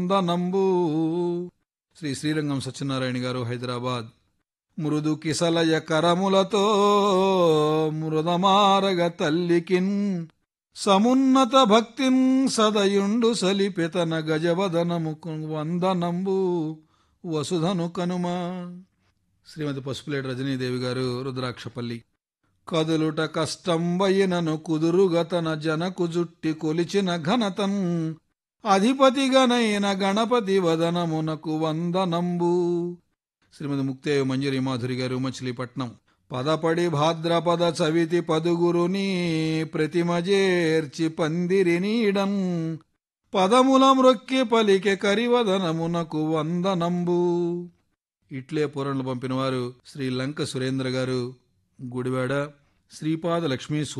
వందనంబు శ్రీ శ్రీరంగం సత్యనారాయణ గారు హైదరాబాద్ మృదు కిసలయ కరములతో మృదమారగ తల్లికిన్ సమున్నత భక్తిన్ సదయుండు సలిపెతన గజవదనముకు వందనంబు వసుధను కనుమ శ్రీమతి పసుపులేటి రజనీదేవి గారు రుద్రాక్షపల్లి కదులుట కష్టంబయినను కుదురుగతన జనకు జుట్టి కొలిచిన ఘనతన్ అధిపతిగనైన గణపతి వదనమునకు వందనంబు శ్రీమతి ముక్తేవి మంజరి మాధురి గారు మచిలీపట్నం పదపడి భాద్రపద చవితి పదుగురుని ప్రతిమజేర్చి పందిరి నీడం పదముల మ్రొక్కి పలికె కరివదనమునకు వందనంబు ఇట్లే పూరణలు పంపినవారు శ్రీ లంక సురేంద్ర గారు గుడివాడ శ్రీపాద లక్ష్మీ